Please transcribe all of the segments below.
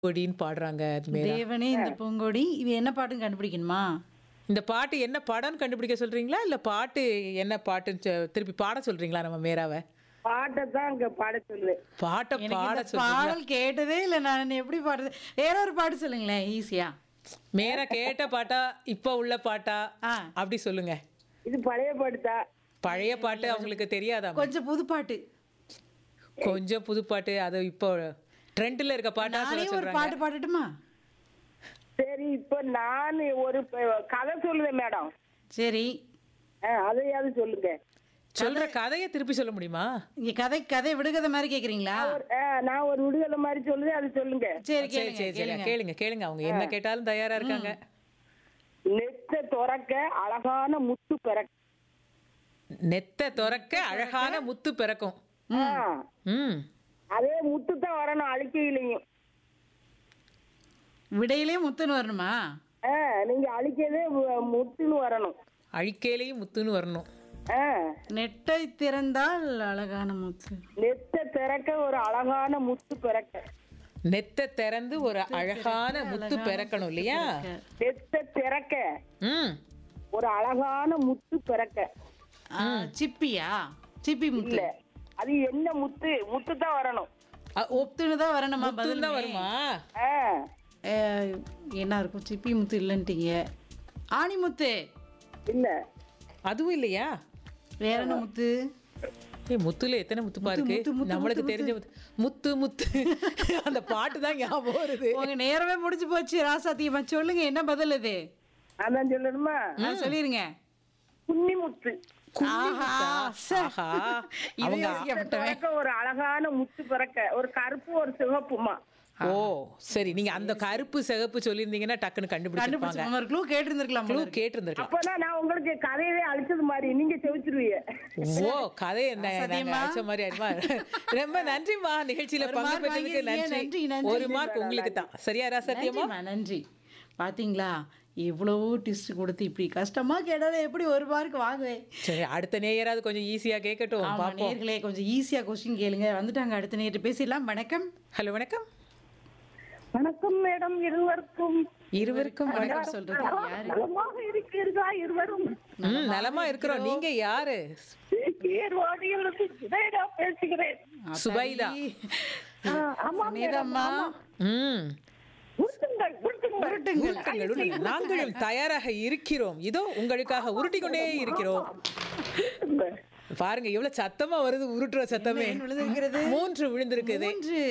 கொடின்னு பாடுறாங்க அது மேல தேவனே இந்த பூங்கொடி இது என்ன பாட்டுன்னு கண்டுபிடிக்கணுமா இந்த பாட்டு என்ன படம்னு கண்டுபிடிக்க சொல்றீங்களா இல்ல பாட்டு என்ன பாட்டுன்னு சொ- திருப்பி பாட சொல்றீங்களா நம்ம மேராவை பாட்டை தான் அங்க பாட சொல்லுவேன் பாட்டை எனக்கு பாட இந்த சொல்றீங்களா பாடல் கேட்டதே இல்லை நான் எப்படி பாடுறது வேற ஒரு பாட்டு சொல்லுங்களேன் ஈஸியா மேரா கேட்ட பாட்டா இப்ப உள்ள பாட்டா ஆ. அப்படி சொல்லுங்க இது பழைய பாட்டுதா பழைய பாட்டு அவங்களுக்கு தெரியாதா கொஞ்சம் புது பாட்டு கொஞ்சம் புது பாட்டு அது இப்போ ட்ரெண்ட்ல இருக்க பாட்டா நானே சொல்ல ஒரு சொல்றாங்க பாட்டு பாடட்டுமா சரி இப்ப நான் ஒரு ப- கதை சொல்லுவேன் மேடம் சரி அதையாவது சொல்லுங்க சொல்ற கதையை திருப்பி சொல்ல முடியுமா இங்க கதை கதை விடுகதை மாதிரி கேக்குறீங்களா ஒரு- ஆ, நான் ஒரு விடுதலை மாதிரி சொல்லுவேன் அது சொல்லுங்க சரி சரி கேளுங்க சரி சரி கேளுங்க கேளுங்க கேளுங்க அவங்க என்ன கேட்டாலும் தயாரா இருக்காங்க நெத்த துறக்க அழகான முத்து பிறக்க நெத்த துறக்க அழகான முத்து பிறக்கும் ஆ, ம் அதே முத்து தான் வரணும் அழிக்கையிலையும் விடையிலே முத்துன்னு வரணுமா ஆ, நீங்க அழிக்கவே மு- முத்துன்னு வரணும் அழிக்கையிலையும் முத்துன்னு வரணும் ஆ, நெட்டை திறந்தால் அழகான முத்து நெத்த திறக்க ஒரு அழகான முத்து பிறக்க நெத்த திறந்து ஒரு அழகான முத்து பிறக்கணும் இல்லையா நெத்த திறக்க ம் ஒரு அழகான முத்து பிறக்க ஆ, சிப்பியா சிப்பி முத்து இல்ல அது என்ன முத்து முத்து தான் வரணும் அ, ஓ, முத்துன்னு தான் வரணுமா பதில் முத்துன்னு தான் வருமா ஆ, என்ன இருக்கும் சிப்பி முத்து இல்லைன்ட்டீங்க ஆணி முத்து இல்ல அதுவும் இல்லையா வேற என்ன முத்து ஏய் முத்துல எத்தனை முத்துப்பா இருக்கு முத்து, முத்து, நம்மளுக்கு முத்து, தெரிஞ்ச முத்து முத்து முத்து அந்த பாட்டு தான் ஞாபகம் வருது உங்க நேரமே முடிஞ்சு போச்சு ராசாத்தியம்மா சொல்லுங்க என்ன பதில் இது அதான் சொல்லணுமா ஆ, சொல்லிருங்க குன்னி முத்து ஆஹா, சே. ஆஹா இது அவங்க யோசிக்கப்பட்டவன். பிறக்க ஒரு அழகான முத்து பிறக்க ஒரு கருப்பு ஒரு சிவப்புமா ஓ சரி நீங்க அந்த கருப்பு சிகப்பு சொல்லியிருந்தீங்கன்னா டக்குன்னு கண்டுபிடிச்சிருப்பாங்க கண்டுபிடிச்சு ஒரு க்ளூ கேட்டிருந்திருக்கலாம் க்ளூ கேட்டிருந்திருக்கலாம் அப்பதான் நான் உங்களுக்கு கதையவே அழிச்சது மாதிரி நீங்க செவிச்சிருவீங்க ஓ கதை என்ன நாங்க சத்தியமா? அழைச்ச மாதிரி ஆயிடுமா ரொம்ப நன்றிமா நிகழ்ச்சியில ஒரு பங்கு mark பெற்றதுக்கு வாங்கியிருக்கீங்க. நன்றி நன்றி, நன்றி. ஒரு மார்க் உங்களுக்கு தான் சரியா சத்தியமா நன்றிம்மா நன்றி பாத்தீங்களா எவ்வளவோ டிஸ்ட் கொடுத்து இப்படி கஷ்டமா கேட்டாலே எப்படி ஒரு மார்க் வாங்குவேன் சரி அடுத்த நேயராவது கொஞ்சம் ஈஸியா கேட்கட்டும் ஆமா பாப்போம் நேர்களே கொஞ்சம் ஈஸியா கொஸ்டின் கேளுங்க வந்துட்டாங்க அடுத்த நேரிட்டு பேசிடலாம் வணக்கம் ஹலோ வணக்கம் வணக்கம் மேடம் இருவருக்கும் இருவருக்கும் வணக்கம் வணக்கம் சொல்றது யாரு நலமாக இருக்கிறதா இருவரும் ம் நலமா இருக்கிறோம் நீங்க யாரு ஏர்வாடியிலிருந்து சுதேடா பேசுகிறேன் சுபைதா ஆ, ஆமா நீதம்மா ம் உருட்டுங்கள் உருட்டுங்கள் உருட்டுங்கள், உருட்டுங்கள். நாங்களும் தயாராக இருக்கிறோம் இதோ உங்களுக்காக உருட்டிக் கொண்டே இருக்கிறோம் உருட்டுங்கள். பாருங்க எவ்வளவு சத்தமா வருது உருட்டுற சத்தமே என்ன விழுந்திருக்கிறது? மூன்று விழுந்திருக்குது மூன்று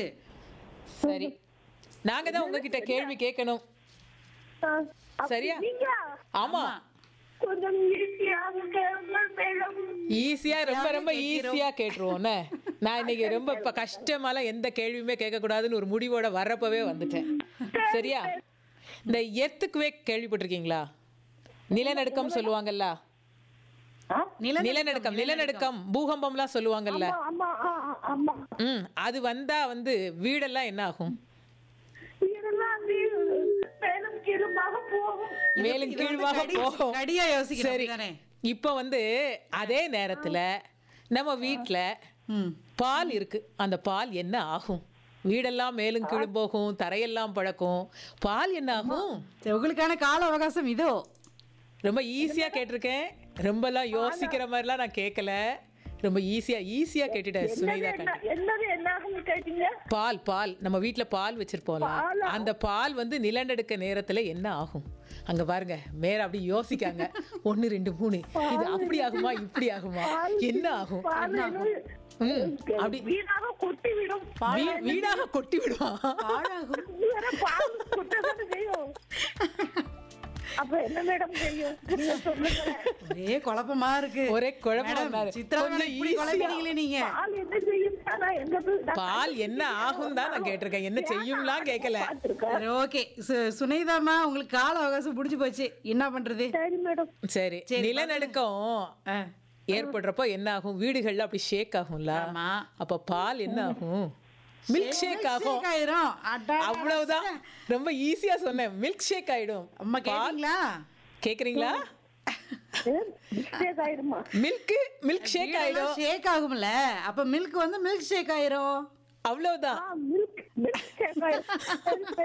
சரி நாங்க தான் உங்ககிட்ட கேள்வி கேட்கணும் ஆ, அப்ப சரியா? நீங்க ஆமா கொஞ்சம் ஈஸியாக கேளுங்கள் மேடம் ஈஸியா ரொம்ப ரொம்ப ஈஸியா கேட்டுருவோம்னே நான் இன்னைக்கு ரொம்ப இப்ப கஷ்டமாலாம் எந்த கேள்வியுமே கேட்க கூடாதுன்னு ஒரு முடிவோட வர்றப்பவே வந்துட்டேன் சரியா இந்த எர்த்துக்குவே கேள்விப்பட்டிருக்கீங்களா நிலநடுக்கம் சொல்லுவாங்கல்ல ஆ? நில நிலநடுக்கம் நிலநடுக்கம் பூகம்பம்லாம் சொல்லுவாங்கல்ல ஆமா ஆ, ஆ, ஆமா ம் அது வந்தா வந்து வீடெல்லாம் என்ன ஆகும் இதெல்லாம் நீ மேலும் கீழுமாக போகும் மேலும் கீழ்வாக போகும் கடியா யோசிக்கிறேன் சரி அப்படிதானே? இப்போ வந்து அதே நேரத்துல நம்ம வீட்ல ம் பால் இருக்கு அந்த பால் என்ன ஆகும் வீடெல்லாம் மேலும் கீழும் போகும் தரையெல்லாம் பழக்கும் பால் என்ன ஆகும் சரி, உங்களுக்கான கால அவகாசம் இதோ ரொம்ப ஈஸியா கேட்டிருக்கேன் ரொம்பலாம் யோசிக்கிற மாதிரிலாம் நான் கேட்கல ரொம்ப ஈஸியா ஈஸியா கேட்டுட்டேன் சுனிதா கண்டி என்னது என்னாகும் கேட்டீங்க பால் பால் நம்ம வீட்ல பால் வச்சிருப்போம்ல அந்த பால் வந்து நிலநடுக்க நேரத்துல என்ன ஆகும் அங்க பாருங்க மேல அப்படி யோசிக்காங்க ஒன்னு ரெண்டு மூணு இது அப்படி ஆகுமா இப்படி ஆகுமா என்ன ஆகும் ம், அப்படி வீணாக கொட்டி விடும் வீ- வீடாக கொட்டி விடுவான் பாழாகும் வேற பால் கொட்டதான் செய்யும் அப்ப என்ன மேடம் செய்யும் நீங்க சொல்லுங்க ஒரே குழப்பமா இருக்கு ஒரே குழப்பமா மேடம், இருக்கு. சித்ரா கொஞ்சம் மேடம் இப்படி easy-ஆ. குழப்பிட்டீங்களே நீங்க பால் என்ன செய்யும் ஆனா எங்க பால் என்ன ஆகும் தான் நான் கேட்டிருக்கேன் என்ன செய்யும்லாம் கேட்கல பார்த்துருக்கேன் சரி ஓகே சுனைதாமா உங்களுக்கு கால அவகாசம் முடிஞ்சு போச்சு என்ன பண்றது சரி மேடம் சரி நிலநடுக்கம் ஆ, ஏற்படுறப்போ என்ன ஆகும் வீடுகள்ல அப்படி ஷேக் ஆகும்ல ஆமா. அப்ப பால் என்ன ஆகும் மில்க் ஷேக் ஆகும் shake ஆயிரும் அடா. அவ்வளவுதான் ரொம்ப ஈஸியா சொன்னேன் மில்க் ஷேக் ஆயிடும் அம்மா கேட்டீங்களா கேக்குறீங்களா மிஸ்டேக் ஆயிடுமா மில்க் மில்க் ஷேக் ஆயிடும் ஷேக் ஆகும்ல அப்ப மில்க் வந்து மில்க் ஷேக் ஆயிரும் அவ்வளவுதான் மில்க் மில்க் ஷேக் ஆயிடும்